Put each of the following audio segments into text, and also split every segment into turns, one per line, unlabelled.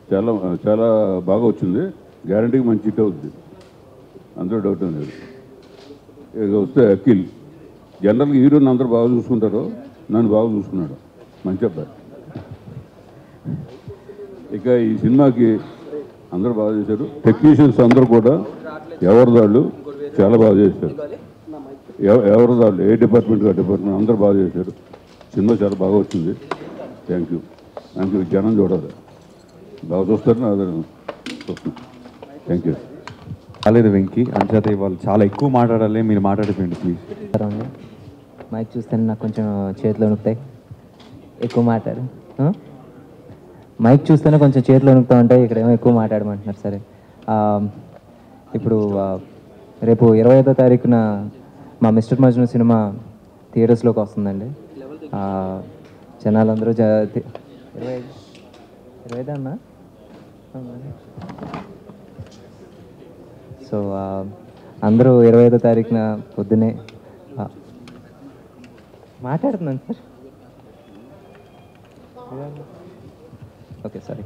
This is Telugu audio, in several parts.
చాలా చాలా బాగా వచ్చింది గ్యారంటీకి మంచి హిట్ అవుతుంది అందులో డౌట్ ఏం లేదు ఇక వస్తే అఖిల్ జనరల్గా హీరోని అందరూ బాగా చూసుకుంటారు నన్ను బాగా చూసుకున్నాడు మంచి అబ్బాయి ఇక ఈ సినిమాకి అందరూ బాగా చేశారు టెక్నీషియన్స్ అందరూ కూడా ఎవరి వాళ్ళు చాలా బాగా చేశారు ఎవ- ఎవరి వాళ్ళు ఏ డిపార్ట్మెంట్ ఆ డిపార్ట్మెంట్ అందరూ బాగా చేశారు సినిమా చాలా బాగా వచ్చింది థ్యాంక్ యూ థ్యాంక్ యూ జనం చూడాలి బాగా చూస్తారని అదే చూస్తున్నాను థ్యాంక్ యూ
రాలేదు వెంకీ అంచేత ఇవాళ చాలా ఎక్కువ మాట్లాడాలి మీరు మాట్లాడిపోయింది ప్లీజ్
ఉంది మైక్ చూస్తేనే నాకు కొంచెం చేతులు వణుకుతాయి ఎక్కువ మాట్లాడు ఆ? మైక్ చూస్తేనే కొంచెం చేతులు వణుకుతూ ఉంటాయి ఇక్కడ ఏమో ఎక్కువ మాట్లాడమంటున్నారు సరే ఆ, ఇప్పుడు ఆ, రేపు ఇరవై ఐదో తారీఖున మా మిస్టర్ మజ్ను సినిమా థియేటర్స్లోకి వస్తుందండి ఆ, జనాలందరూ జ తి- ఇరవై ఐదు ఇరవై ఐదు అన్నా సో ఆ, అందరూ ఇరవై ఐదో తారీఖున పొద్దునే ఆ, మాట్లాడుతున్నాను సార్ ఓకే సారీ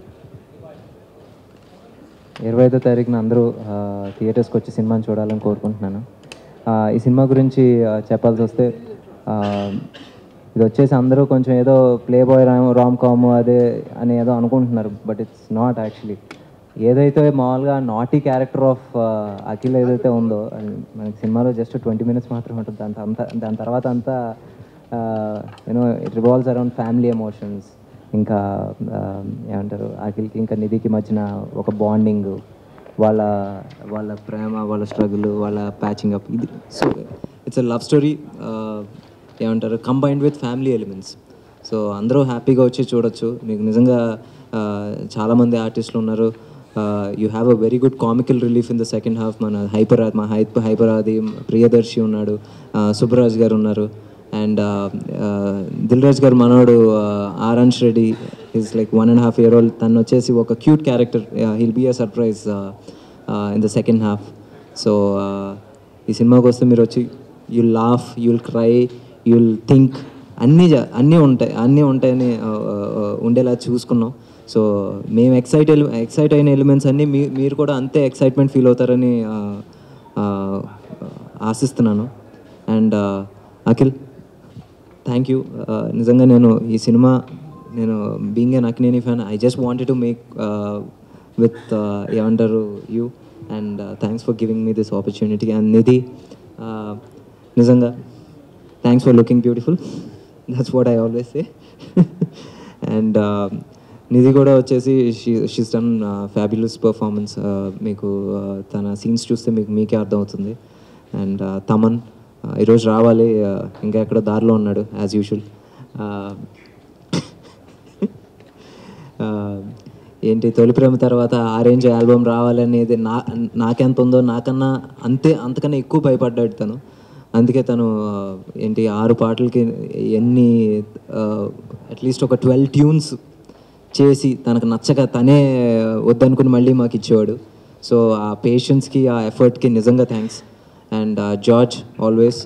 ఇరవై ఐదో తారీఖున అందరూ ఆ, థియేటర్స్కి వచ్చి సినిమాని చూడాలని కోరుకుంటున్నాను ఆ, ఈ సినిమా గురించి ఆ, చెప్పాల్సి వస్తే ఆ, ఇది వచ్చేసి అందరూ కొంచెం ఏదో ప్లే బాయ్ రామ్ రామ్ కామ్ అదే అని ఏదో అనుకుంటున్నారు బట్ ఇట్స్ నాట్ యాక్చువల్లీ ఏదైతే మామూలుగా నాటీ క్యారెక్టర్ ఆఫ్ అఖిల్ ఏదైతే ఉందో అది మనకి సినిమాలో జస్ట్ ట్వంటీ మినిట్స్ మాత్రమే ఉంటుంది దాని అంతా దాని తర్వాత అంతా you know it revolves around family emotions ఇంకా ఆ, ఏమంటారు అఖిల్కి ఇంకా నిధికి మధ్యన ఒక బాండింగ్ వాళ్ళ వాళ్ళ ప్రేమ వాళ్ళ స్ట్రగుల్ వాళ్ళ ప్యాచింగ్ అప్ ఇది so it's uh love story ఏమంటారు combined with family elements so అందరూ హ్యాపీగా వచ్చి చూడొచ్చు మీకు నిజంగా ఆ, చాలామంది ఆర్టిస్టులు ఉన్నారు you have uh very good comical relief in the second half మన హైపర్ మా హైప్ హైపర్ ఆది ప్రియదర్శి ఉన్నాడు ఆ, సుబ్బరాజ్ గారు ఉన్నారు అండ్ దిల్ రాజ్ గారు మనోడు Aaransh Reddy is like one and half year old తను వచ్చేసి ఒక cute character he'll be uh surprise in the second half so ఈ సినిమాకి వస్తే మీరు వచ్చి you'll laugh you'll cry you'll think అన్నీ జ- అన్నీ ఉంటాయి అన్నీ ఉంటాయని ఆ, ఆ, ఆ, ఉండేలా చూసుకున్నాం సో మేము ఎక్సైట్ ఎక్సైట్ అయిన ఎలిమెంట్స్ అన్నీ మీ మీరు కూడా అంతే ఎక్సైట్మెంట్ ఫీల్ అవుతారని ఆ, ఆ, ఆశిస్తున్నాను అండ్ అఖిల్ థ్యాంక్ యూ నిజంగా నేను ఈ సినిమా నేను being an Akkineni fan I just wanted to make with ఏమంటారు you and thanks for giving me this opportunity and Nidhi uh, నిజంగా thanks for looking beautiful that's what I always say and Nidhi కూడా వచ్చేసి షీస్ డన్ ఫ్యాబులస్ పర్ఫార్మెన్స్ మీకు uh, తన సీన్స్ చూస్తే మీకు మీకే అర్థమవుతుంది అండ్ తమన్ uh, ఈరోజు రావాలి uh, ఇంకా ఎక్కడో దారిలో ఉన్నాడు యాజ్ యూజువల్ ఏంటి తొలి ప్రేమ తర్వాత ఆరెంజ్ ఆల్బమ్ రావాలనేది నా నాకెంత ఉందో నాకన్నా అంతే అంతకన్నా ఎక్కువ భయపడ్డాడు తను అందుకే తను ఆ, ఏంటి ఆరు పాటలకి ఎన్ని అట్లీస్ట్ ఒక ట్వెల్వ్ ట్యూన్స్ చేసి తనకు నచ్చక తనే వద్దనుకుని మళ్ళీ మాకు ఇచ్చేవాడు సో ఆ పేషెన్స్కి ఆ ఎఫర్ట్కి నిజంగా థ్యాంక్స్ అండ్ జార్జ్ ఆల్వేస్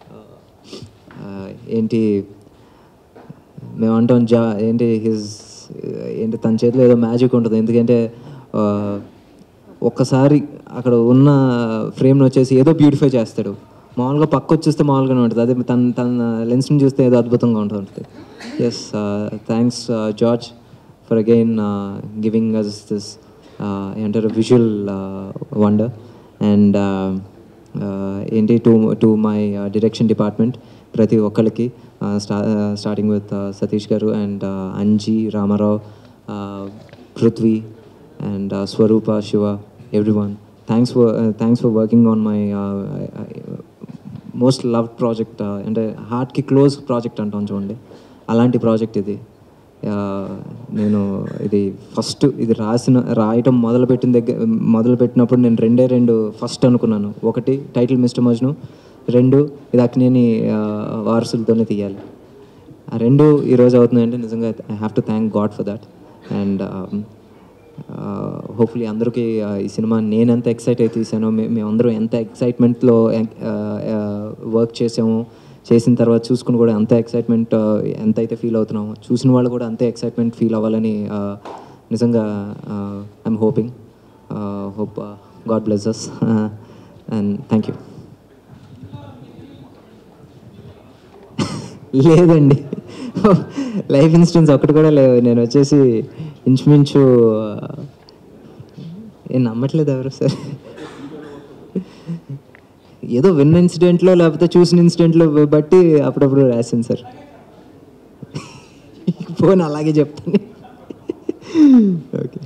ఏంటి మేము అంటాం జా ఏంటి హిజ్ ఏంటి తన చేతిలో ఏదో మ్యాజిక్ ఉంటుంది ఎందుకంటే ఆ, ఒక్కసారి అక్కడ ఉన్న ఫ్రేమ్ని వచ్చేసి ఏదో బ్యూటిఫై చేస్తాడు మామూలుగా పక్క వచ్చి చూస్తే మామూలుగానే ఉంటుంది అదే తన తన లెన్స్ని చూస్తే ఏదో అద్భుతంగా ఉంటుంది yes thanks George for again giving us this ఏంటారు విజువల్ వండర్ అండ్ ఏంటి to to my direction department ప్రతి ఒక్కరికి స్టా starting with Satish garu and Anji Ramarao Prithvi and Swaroopa Shiva every one thanks for thanks for working on my most love project అంటే హార్ట్కి క్లోజ్ ప్రాజెక్ట్ అంటాం చూడండి అలాంటి ప్రాజెక్ట్ ఇది ఆ, నేను ఇది ఫస్ట్ ఇది రాసిన రాయటం మొదలుపెట్టిన దగ్గర మొదలుపెట్టినప్పుడు నేను రెండే రెండు ఫస్ట్ అనుకున్నాను ఒకటి టైటిల్ మిస్టర్ మజ్ను రెండు ఇది అక్నేని ఆ, వారసులతోనే తీయాలి ఆ రెండు ఈరోజు అవుతున్నాయంటే నిజంగా I have to thank God for that and hopefully అందరికీ ఆ, ఈ సినిమా నేను ఎంత ఎక్సైట్ అయితే తీసానో మే మేమందరం ఎంత ఎక్సైట్మెంట్లో వర్క్ చేసామో చేసిన తర్వాత చూసుకుని కూడా అంత ఎక్సైట్మెంట్ ఎంత అయితే ఫీల్ అవుతున్నామో చూసిన వాళ్ళు కూడా అంతే ఎక్సైట్మెంట్ ఫీల్ అవ్వాలని నిజంగా I'm hoping hope God blesses and thank you లేదండి లైఫ్ ఇన్సిడెంట్స్ ఒకటి కూడా లేవు నేను వచ్చేసి ఇంచుమించు ఏం నమ్మట్లేదు ఎవరు సార్ ఏదో విన్న ఇన్సిడెంట్లో లేకపోతే చూసిన ఇన్సిడెంట్లో బట్టి అప్పుడప్పుడు రాశాను సార్ ఫోన్ అలాగే చెప్తాను okay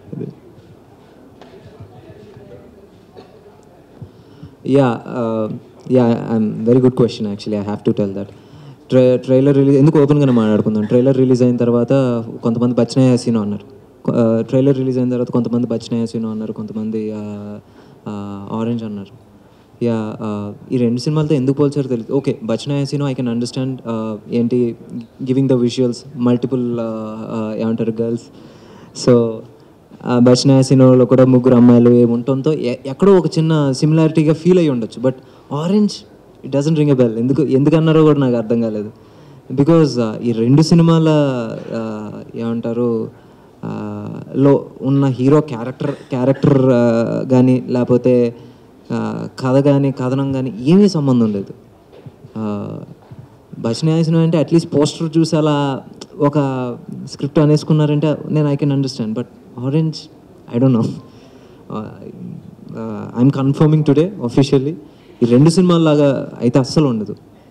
yeah yeah I'm very good question actually I have to tell that try trailer release ఎందుకు ఓపెన్గానే మాట్లాడుకుందాం ట్రైలర్ రిలీజ్ అయిన తర్వాత కొంతమంది బచ్చనయ్య హసీనో అన్నారు ట్రైలర్ రిలీజ్ అయిన తర్వాత కొంతమంది బచ్చనయ్య హసీనో అన్నారు కొంతమంది ఆరెంజ్ అన్నారు యా ఈ రెండు సినిమాలతో ఎందుకు పోల్చారో తెలియదు okay Bachna Ae Haseeno I can understand ఏంటి గివింగ్ ద విజువల్స్ మల్టిపుల్ ఏమంటారు గర్ల్స్ సో బచ్చనయ్య సినిమాలో కూడా ముగ్గురు అమ్మాయిలు ఏముంటుందో ఎ- ఎక్కడో ఒక చిన్న సిమిలారిటీగా ఫీల్ అయ్యి ఉండొచ్చు but Orange it doesn't ring a bell ఎందుకు ఎందుకన్నారో కూడా నాకు అర్థం కాలేదు బికాజ్ ఈ రెండు సినిమాల ఆ, ఏమంటారు ఆ, లో ఉన్న హీరో క్యారెక్టర్ క్యారెక్టర్ కానీ లేకపోతే ఆ, కథ కానీ కథనం కానీ ఏమీ సంబంధం లేదు భజనాయసనం అంటే అట్లీస్ట్ పోస్టర్ చూసి అలా ఒక స్క్రిప్ట్ అనేసుకున్నారంటే నేను I can understand but Orange I don't know I'm confirming today officially ఈ రెండు సినిమాల్లాగా అయితే అస్సలు ఉండదు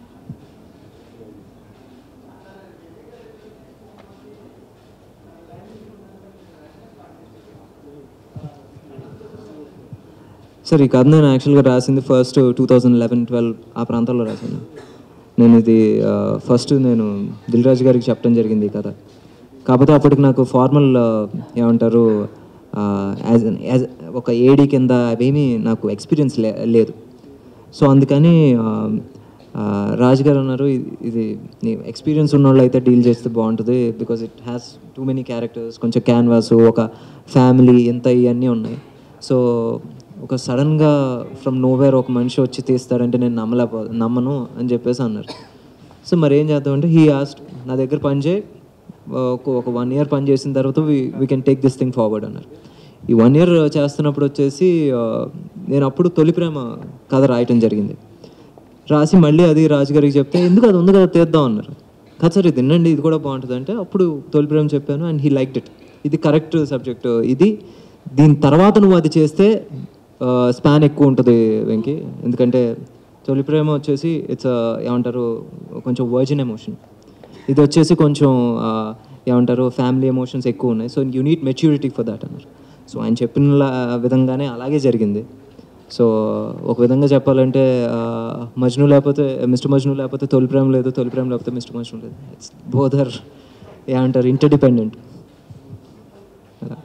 సార్ ఈ కథ నేను యాక్చువల్గా రాసింది first two thousand eleven twelve ఆ ప్రాంతాల్లో రాశాను నేను ఇది ఫస్ట్ నేను దిల్ రాజు గారికి చెప్పడం జరిగింది ఈ కథ కాకపోతే అప్పటికి నాకు ఫార్మల్ ఏమంటారు యాజ్ యాజ్ ఒక ఏడీ కింద అవేమీ నాకు ఎక్స్పీరియన్స్ లే లేదు సో అందుకని ఆ, ఆ, రాజు గారు అన్నారు "ఇది- ఇది నీ ఎక్స్పీరియన్స్ ఉన్న వాళ్ళు అయితే డీల్ చేస్తే బాగుంటుంది because it has too many characters కొంచెం క్యాన్వాస్ ఒక ఫ్యామిలీ ఎంత ఇవన్నీ ఉన్నాయి సో ఒక సడన్గా ఫ్రమ్ నోవేర్ ఒక మనిషి వచ్చి తీస్తాడంటే నేను నమ్మలేపో నమ్మను అని చెప్పేసి అన్నారు సో మరి ఏం చేద్దామంటే హీ ఆస్ట్ నా దగ్గర పని చేయి ఒక ఒక వన్ ఇయర్ పని చేసిన తర్వాత we we can take this thing forward అన్నారు ఈ వన్ ఇయర్ చేస్తున్నప్పుడు వచ్చేసి ఆ, నేను అప్పుడు తొలి ప్రేమ కథ రాయటం జరిగింది రాసి మళ్ళీ అది రాజుగారికి చెప్తే ఎందుకు అది ఉంది కదా తీద్దాం అన్నారు కాదు సార్ ఇది వినండి ఇది కూడా బాగుంటుంది అంటే అప్పుడు తొలి ప్రేమ చెప్పాను అండ్ హీ లైక్డ్ ఇట్ ఇది కరెక్ట్ సబ్జెక్ట్ ఇది దీని తర్వాత నువ్వు అది చేస్తే స్పాన్ ఎక్కువ ఉంటుంది వెంకి ఎందుకంటే తొలి ప్రేమ వచ్చేసి ఇట్స్ ఏమంటారు కొంచెం వర్జిన్ ఎమోషన్ ఇది వచ్చేసి కొంచెం ఆ, ఏమంటారు ఫ్యామిలీ ఎమోషన్స్ ఎక్కువ ఉన్నాయి so you need maturity for that అన్నారు సో ఆయన చెప్పిన లా- విధంగానే అలాగే జరిగింది సో ఒక విధంగా చెప్పాలంటే ఆ, మజ్ను లేకపోతే మిస్టర్ మజ్ను లేకపోతే తొలి ప్రేమ లేదు తొలి ప్రేమ లేకపోతే మిస్టర్ మజ్ను లేదు ఇట్స్ బోధర్ ఏమంటారు ఇంటర్డిపెండెంట్ అలా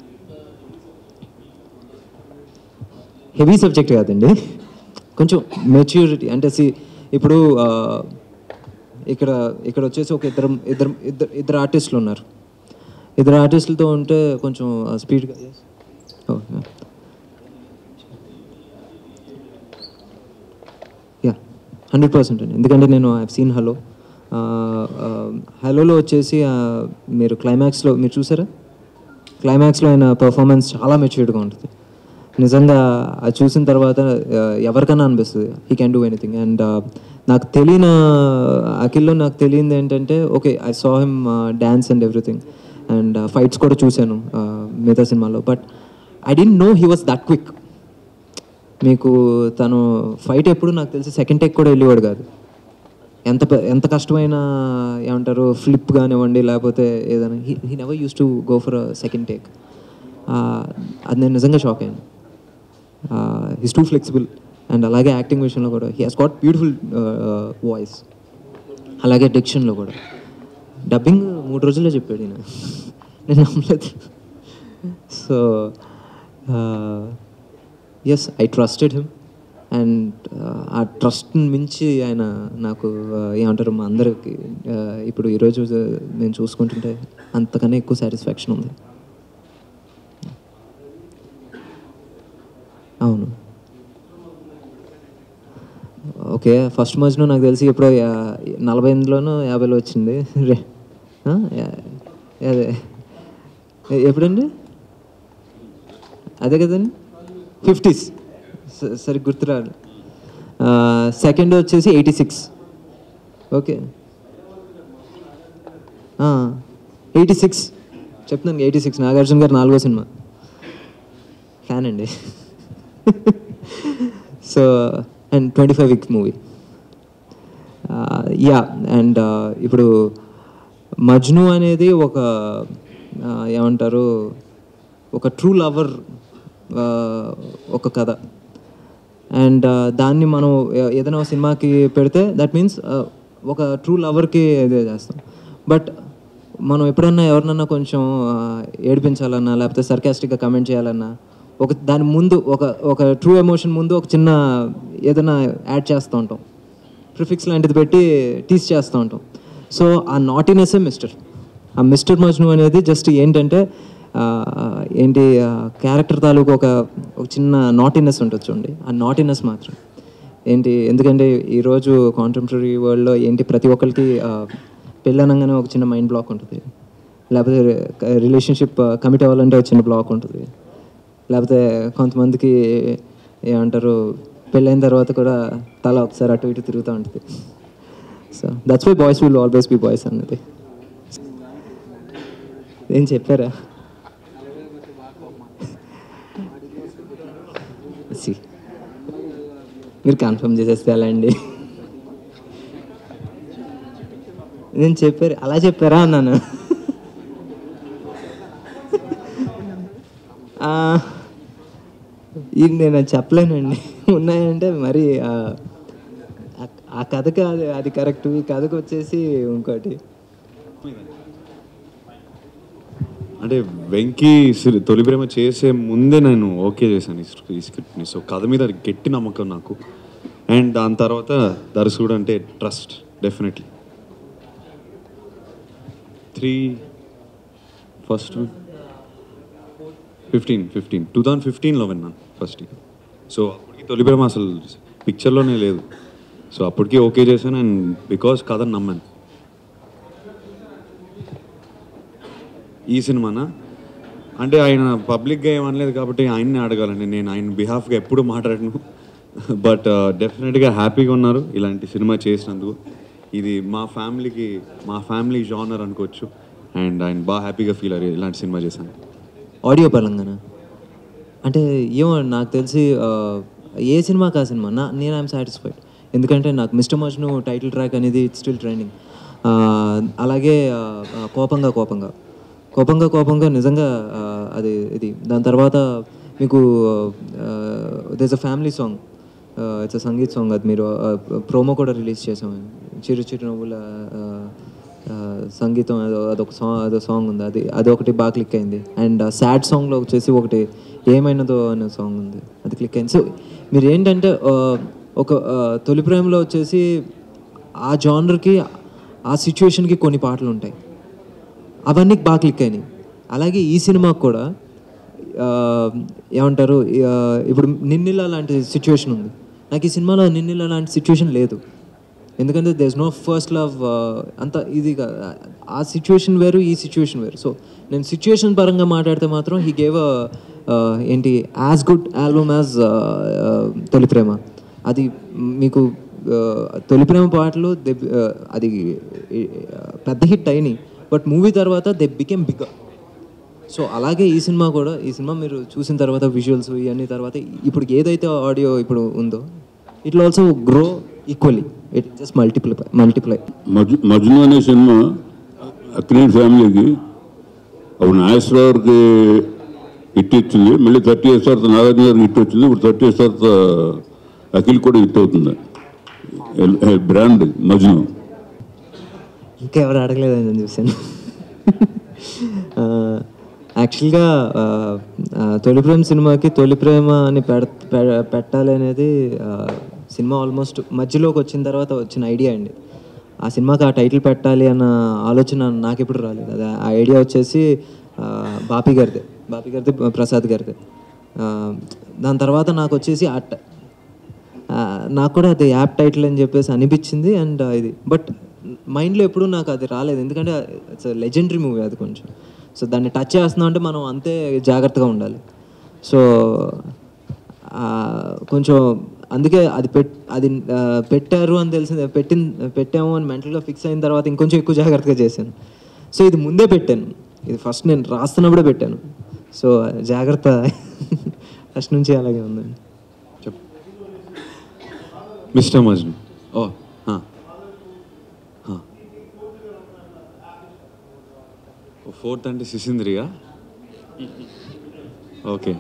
హెవీ సబ్జెక్ట్ కాదండి కొంచెం మెచ్యూరిటీ అంటే సి ఇప్పుడు ఆ, ఇక్కడ ఇక్కడ వచ్చేసి ఒక ఇద్దరు ఇద్దరు ఇద్దరు ఇద్దరు ఆర్టిస్టులు ఉన్నారు ఇద్దరు ఆర్టిస్టులతో ఉంటే కొంచెం స్పీడ్గా యా హండ్రెడ్ పర్సెంట్ అండి ఎందుకంటే నేను ఐ సీన్ హలో హలోలో వచ్చేసి ఆ, మీరు క్లైమాక్స్లో మీరు చూసారా క్లైమాక్స్లో ఆయన పర్ఫార్మెన్స్ చాలా మెచ్యూర్డ్గా ఉంటుంది నిజంగా అది చూసిన తర్వాత ఆ, ఎవరికైనా అనిపిస్తుంది he can do anything and నాకు తెలియని అఖిల్లో నాకు తెలియంది ఏంటంటే okay I saw him dance and everything and fights కూడా చూశాను ఆ, మిగతా సినిమాలో but I didn't know he was that quick మీకు తను ఫైట్ ఎప్పుడు నాకు తెలిసి సెకండ్ టేక్ కూడా వెళ్ళేవాడు కాదు ఎంత పె- ఎంత కష్టమైన ఏమంటారు ఫ్లిప్ కానివ్వండి లేకపోతే ఏదైనా he never use to go for second take అది నేను నిజంగా షాక్ అయ్యాను హిస్ టూ ఫ్లెక్సిబుల్ అండ్ అలాగే యాక్టింగ్ విషయంలో కూడా he has got beautiful voice అలాగే డిక్షన్లో కూడా డబ్బింగ్ మూడు రోజుల్లో చెప్పాడు ఈయన నేను నమ్మలేదు so yes I trusted him and ఆ ట్రస్ట్ని మించి ఆయన నాకు uh, ఏమంటారు మా అందరికి uh, ఇప్పుడు ఈరోజు నేను చూసుకుంటుంటే అంతకన్నా ఎక్కువ సాటిస్ఫాక్షన్ ఉంది అవును ఓకే ఫస్ట్ మజ్ను నాకు తెలిసి ఎప్పుడో యా- నలభై ఎనిమిదిలోనో యాభైలో వచ్చింది రే ఆ? యా- అదే ఎ- ఎప్పుడండి అదే కదండి ఫిఫ్టీస్ సరే గుర్తురాడు సెకండ్ వచ్చేసి eighty six okay eighty six చెప్తున్నాను ఎయిటీ సిక్స్ నాగార్జున గారు నాలుగో సినిమా ఫ్యాన్ అండి so and twenty five weeks movie yeah అండ్ ఇప్పుడు మజ్ను అనేది ఒక ఆ, ఏమంటారు ఒక ట్రూ లవర్ ఒక కథ అండ్ దాన్ని మనం ఏ- ఏదైనా ఒక సినిమాకి పెడితే దట్ మీన్స్ ఒక ట్రూ లవర్కి ఇదే చేస్తాం బట్ మనం ఎప్పుడన్నా ఎవరినన్నా కొంచెం ఆ, ఏడిపించాలన్నా లేకపోతే సర్కాస్టిక్గా కమెంట్ చేయాలన్నా ఒక దాని ముందు ఒక ఒక ట్రూ ఎమోషన్ ముందు ఒక చిన్న ఏదైనా యాడ్ చేస్తూ ఉంటాం ప్రిఫిక్స్ లాంటిది పెట్టి టీస్ చేస్తూ ఉంటాం సో ఆ నాటినెస్సే మిస్టర్ ఆ మిస్టర్ మజ్ను అనేది జస్ట్ ఏంటంటే ఆ, ఏంటి క్యారెక్టర్ తాలూకు ఒక ఒక చిన్న నాటినెస్ ఉంటుంది చూడండి ఆ నాటినెస్ మాత్రం ఏంటి ఎందుకంటే ఈరోజు కాంటెంపరీ వరల్డ్లో ఏంటి ప్రతి ఒక్కరికి ఆ, పెళ్ళి అనగానే ఒక చిన్న మైండ్ బ్లాక్ ఉంటుంది లేకపోతే రిలేషన్షిప్ కమిట్ అవ్వాలంటే ఒక చిన్న బ్లాక్ ఉంటుంది లేకపోతే కొంతమందికి ఏమంటారు పెళ్ళైన తర్వాత కూడా తల ఒకసారి అటు ఇటు తిరుగుతూ ఉంటుంది so that's why boys will always be boys అన్నది ఏం చెప్పారా See. మీరు కన్ఫర్మ్ చేసేస్తే అలా అండి నేను చెప్పారు అలా చెప్పారా అన్నాను ఆ, ఇది నేను అది చెప్పలేనండి ఉన్నాయంటే మరి ఆ, ఆ- ఆ కథకి అది అది కరెక్ట్ ఈ కథకు వచ్చేసి ఇంకోటి
అంటే వెంకీ సిరి- తొలి ప్రేమ చేసే ముందే నేను ఓకే చేశాను ఈ స్క్రి- ఈ స్క్రిప్ట్ని సో కథ మీద గట్టి నమ్మకం నాకు అండ్ దాని తర్వాత దర్శకుడు అంటే trust definitely three first fifteen fifteen two thousand ఫిఫ్టీన్లో విన్నాను ఫస్ట్ సో అప్పటికి తొలి ప్రేమ అసలు పిక్చర్లోనే లేదు సో అప్పటికి ఓకే చేశాను అండ్ బికాస్ కథని నమ్మాను ఈ సినిమానా అంటే ఆయన పబ్లిక్గా ఏమనలేదు కాబట్టి ఆయన్ని అడగాలండి నేను ఆయన బిహాఫ్గా ఎప్పుడు మాట్లాడను బట్ డెఫినెట్గా హ్యాపీగా ఉన్నారు ఇలాంటి సినిమా చేసినందుకు ఇది మా ఫ్యామిలీకి మా ఫ్యామిలీ జానర్ అనుకోవచ్చు అండ్ ఆయన బాగా హ్యాపీగా ఫీల్ అయ్యారు ఇలాంటి సినిమా చేశాను
ఆడియో పరంగానా అంటే ఏమో నాకు తెలిసి ఆ, ఏ సినిమా కా సినిమా నా నేను ఐఎమ్ సాటిస్ఫైడ్ ఎందుకంటే నాకు మిస్టర్ మజ్ను టైటిల్ ట్రాక్ అనేది ఇట్స్ స్టిల్ ట్రెండింగ్ అలాగే ఆ, ఆ, కోపంగా కోపంగా కోపంగా కోపంగా నిజంగా ఆ, అది ఇది దాని తర్వాత మీకు this uh family song it's uh sangeet song అది మీరు ప్రోమో కూడా రిలీజ్ చేసాము చిరు చిరు నవ్వుల ఆ, ఆ, సంగీతం అదో అదొక సాంగ్ అదో సాంగ్ ఉంది అది అదొకటి బాగా క్లిక్ అయింది అండ్ సాడ్ సాంగ్లో వచ్చేసి ఒకటి ఏమైనదో అనే సాంగ్ ఉంది అది క్లిక్ అయింది సో మీరు ఏంటంటే ఆ, ఒక ఆ, తొలి ప్రేమలో వచ్చేసి ఆ జానర్కి ఆ సిచ్యువేషన్కి కొన్ని పాటలు ఉంటాయి అవన్నీ బాగా క్లిక్ అయినాయి అలాగే ఈ సినిమాకు కూడా ఆ, ఏమంటారు ఆ, ఇప్పుడు నిన్నిలా లాంటి సిచ్యువేషన్ ఉంది నాకు ఈ సినిమాలో నిన్నిలా లాంటి సిచ్యువేషన్ లేదు ఎందుకంటే దేస్ నో ఫస్ట్ లవ్ అంత ఇది కా- ఆ సిచ్యువేషన్ వేరు ఈ సిచ్యువేషన్ వేరు సో నేను సిచ్యువేషన్ పరంగా మాట్లాడితే మాత్రం హీ గేవ్ ఏంటి as good album as Tholi Prema అది మీకు ఆ, తొలి ప్రేమ పాటలు దే అది ఆ, పెద్ద హిట్ అయినాయి బట్ మూవీ తర్వాత దే బికెమ్ బిగ్గర్ సో అలాగే ఈ సినిమా కూడా ఈ సినిమా మీరు చూసిన తర్వాత విజువల్స్ ఇవన్నీ తర్వాత ఇప్పుడు ఏదైతే ఆడియో ఇప్పుడు ఉందో it also grow equally it just multiply multiply
మజు మజ్ను అనే సినిమా అక్కినేని ఫ్యామిలీకి అప్పుడు నాగేశ్వరరావుకి హిట్ ఇచ్చింది మళ్ళీ థర్టీ ఇయర్స్ తర్వాత నాగార్జున గారికి హిట్ వచ్చింది ఇప్పుడు థర్టీ ఇయర్స్ తర్వాత అఖిల్ కూడా హిట్ అవుతుంది బ్రాండ్ మజ్ను
ఇంకా ఎవరు అడగలేదని నేను చూశాను యాక్చువల్గా తొలి ప్రేమ సినిమాకి తొలి ప్రేమ అని పెడ పె- పెట్టాలి అనేది ఆ, సినిమా ఆల్మోస్ట్ మధ్యలోకి వచ్చిన తర్వాత వచ్చిన ఐడియా అండి ఆ సినిమాకి ఆ టైటిల్ పెట్టాలి అన్న ఆలోచన నాకు ఎప్పుడు రాలేదు అది ఆ ఐడియా వచ్చేసి ఆ, బాపి గారిదే బాపి గారిది ప్రసాద్ గారిదే ఆ, దాని తర్వాత నాకు వచ్చేసి ఆ ట- ఆ, నాకు కూడా అది యాప్ టైటిల్ అని చెప్పేసి అనిపించింది అండ్ ఇది బట్ మైండ్లో ఎప్పుడూ నాకు అది రాలేదు ఎందుకంటే ఇట్స్ లెజెండరీ మూవీ అది కొంచెం సో దాన్ని టచ్ చేస్తున్నాం అంటే మనం అంతే జాగ్రత్తగా ఉండాలి సో ఆ, కొంచెం అందుకే అది పెట్ అది ఆ, పెట్టారు అని తెలిసింది పెట్టిన పెట్టాము అని మెంటల్గా ఫిక్స్ అయిన తర్వాత ఇంకొంచెం ఎక్కువ జాగ్రత్తగా చేశాను సో ఇది ముందే పెట్టాను ఇది ఫస్ట్ నేను రాస్తున్నప్పుడే పెట్టాను సో జాగ్రత్త ఫస్ట్ నుంచి అలాగే ఉందండి
చెప్పు మిస్టర్ మజ్ను ఓ హా. హా. ఓ ఫోర్త్ అంటే సిసింద్రిగా okay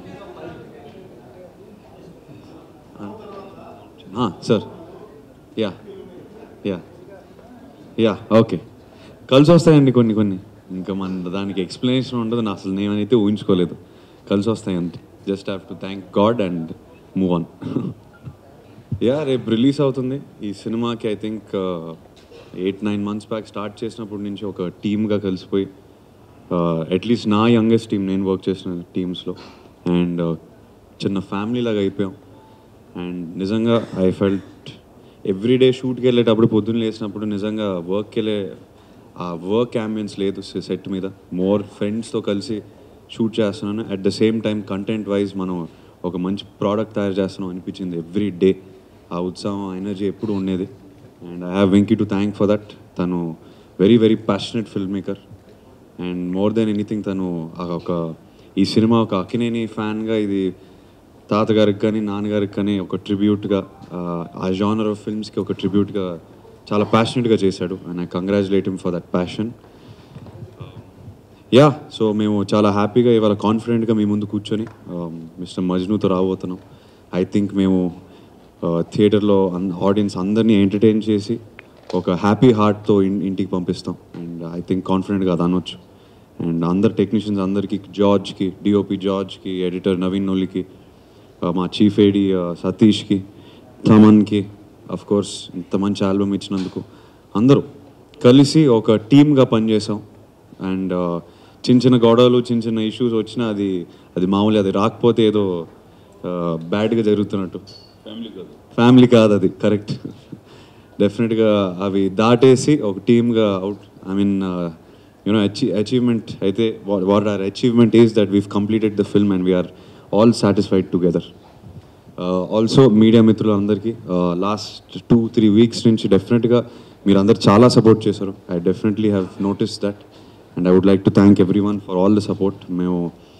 sir yeah yeah yeah okay కలిసి వస్తాయండి కొన్ని కొన్ని ఇంకా మన దానికి ఎక్స్ప్లెనేషన్ ఉండదు నా అసలు నేనైతే ఊహించుకోలేదు కలిసి వస్తాయి అంతే just have to thank God and move on yeah రేపు రిలీజ్ అవుతుంది ఈ సినిమాకి I think eight nine months back start చేసినప్పటి నుంచి ఒక టీమ్గా కలిసిపోయి అట్లీస్ట్ నా యంగెస్ట్ టీం నేను వర్క్ చేసిన టీమ్స్లో అండ్ చిన్న ఫ్యామిలీ లాగా అయిపోయాం అండ్ నిజంగా ఐ ఫెల్ట్ ఎవ్రీడే షూట్కి వెళ్ళేటప్పుడు పొద్దున్న లేసినప్పుడు నిజంగా వర్క్కి వెళ్ళే ఆ వర్క్ అంబియన్స్ లేదు సెట్ మీద మోర్ ఫ్రెండ్స్తో కలిసి షూట్ చేస్తున్నాను at the same time content wise మనం ఒక మంచి ప్రోడక్ట్ తయారు చేస్తున్నాం అనిపించింది ఎవ్రీ డే ఆ ఉత్సాహం ఎనర్జీ ఎప్పుడు ఉండేది and I have Venky to thank for that తను very very passionate film maker and more than anything తను ఆ ఒక ఈ సినిమా ఒక అక్కినేని ఫ్యాన్గా ఇది తాతగారికి కానీ నాన్నగారికి కానీ ఒక ట్రిబ్యూట్గా ఆ జానర్ ఆఫ్ ఫిల్మ్స్కి ఒక ట్రిబ్యూట్గా చాలా ప్యాషనెట్గా చేశాడు and I congratulate him for that passion yeah so మేము చాలా హ్యాపీగా ఇవాళ కాన్ఫిడెంట్గా మీ ముందు కూర్చొని మిస్టర్ మజ్నుతో రాబోతున్నాం ఐ థింక్ మేము థియేటర్లో ఆడియన్స్ అందరినీ ఎంటర్టైన్ చేసి ఒక హ్యాపీ హార్ట్తో ఇంటికి పంపిస్తాం అండ్ ఐ థింక్ కాన్ఫిడెంట్గా అది అనొచ్చు అండ్ అందరు టెక్నీషియన్స్ అందరికీ జార్జ్కి డిఓపి జార్జ్కి ఎడిటర్ నవీన్ నోలికి మా చీఫ్ ఏడి సతీష్కి తమన్కి అఫ్ కోర్స్ ఇంత మంచి ఆల్బమ్ ఇచ్చినందుకు అందరూ కలిసి ఒక టీమ్గా పనిచేసాం అండ్ చిన్న చిన్న గొడవలు చిన్న చిన్న ఇష్యూస్ వచ్చినా అది అది మామూలు అది రాకపోతే ఏదో బ్యాడ్గా జరుగుతున్నట్టు ఫ్యామిలీ కాదు ఫ్యామిలీ కాదు అది కరెక్ట్ డెఫినెట్గా అవి దాటేసి ఒక టీమ్గా అవుట్ ఐ మీన్ యూనో అచీ అచీవ్మెంట్ అయితే what are achievement is that we've completed the film and we're all satisfied together also media మిత్రులందరికీ లాస్ట్ టూ త్రీ వీక్స్ నుంచి డెఫినెట్గా మీరు అందరు చాలా సపోర్ట్ చేశారు I definitely have notice that and I would like to thank everyone for all the support మేము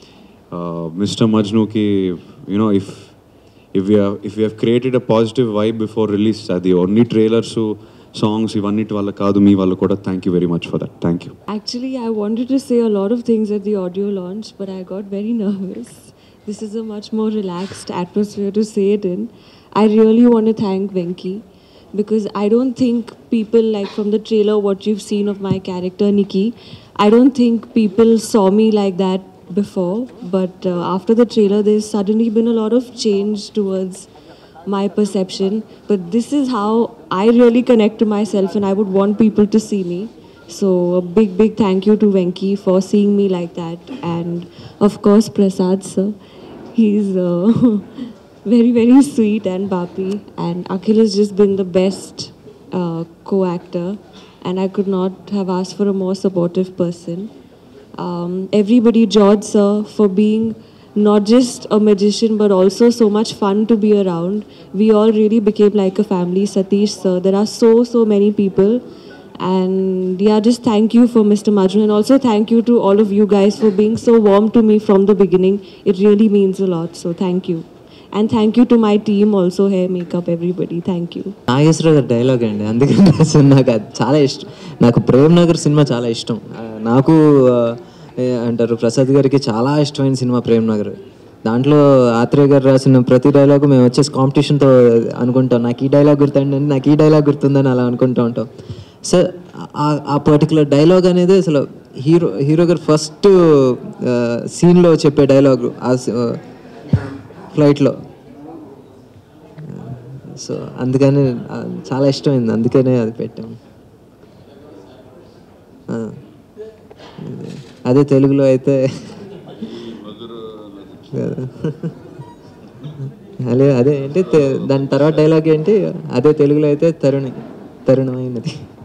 మిస్టర్ మజ్నుకి you know if if you if you have created a positive vibe before release అది ఓన్లీ ట్రైలర్స్ సాంగ్స్ ఇవన్నిటి వల్ల కాదు మీ వల్ల కూడా thank you very much for that thank you
Actually, I wanted to say a lot of things at the audio launch, but I got very nervous. This is a much more relaxed atmosphere to say it in. I really want to thank Venki because I don't think people, like from the trailer, what you've seen of my character Nikki, I don't think people saw me like that before. But uh, after the trailer, there's suddenly been a lot of change towards my perception. But this is how I really connect to myself, and I would want people to see me. So a big, big thank you to Venki for seeing me like that, and of course Prasad sir, he's uh, very, very sweet and bapi, and Akhil has just been the best uh, co-actor, and I could not have asked for a more supportive person. Um, everybody, George sir, for being not just a magician but also so much fun to be around. We all really became like a family. Satish sir, there are so so many people. And yeah, just thank you for Mr. Majnu and also thank you to all of you guys for being so warm to me from the beginning. It really means a lot. So thank you. And thank you to my team also, hair, makeup, everybody. Thank you.
Nageswararao గారి డైలాగ్ అండి అందుకని రాసిన నాకు అది చాలా ఇష్టం నాకు ప్రేమ్ నగర్ సినిమా చాలా ఇష్టం ఆ, నాకు ఆ, ఏ అంటారు ప్రసాద్ గారికి చాలా ఇష్టమైన సినిమా ప్రేమ్ నగర్ దాంట్లో ఆత్రేయ గారు రాసిన ప్రతి డైలాగు మేము వచ్చేసి కాంపిటీషన్తో అనుకుంటాం నాకు ఈ డైలాగ్ గుర్తుందండి నాకు ఈ డైలాగ్ గుర్తుందని అలా అనుకుంటూ ఉంటాం సార్ ఆ- ఆ పర్టికులర్ డైలాగ్ అనేది అసలు హీరో హీరో గారు ఫస్ట్ సీన్లో చెప్పే డైలాగ్ ఆ ఫ్లైట్లో సో అందుకని ఆ, చాలా ఇష్టమైంది అందుకనే అది పెట్టాము ఆ. అదే. అదే తెలుగులో అయితే అదే అదే ఏంటి తె- దాని తర్వాత డైలాగ్ ఏంటి అదే తెలుగులో అయితే తరుణి తరుణమైనది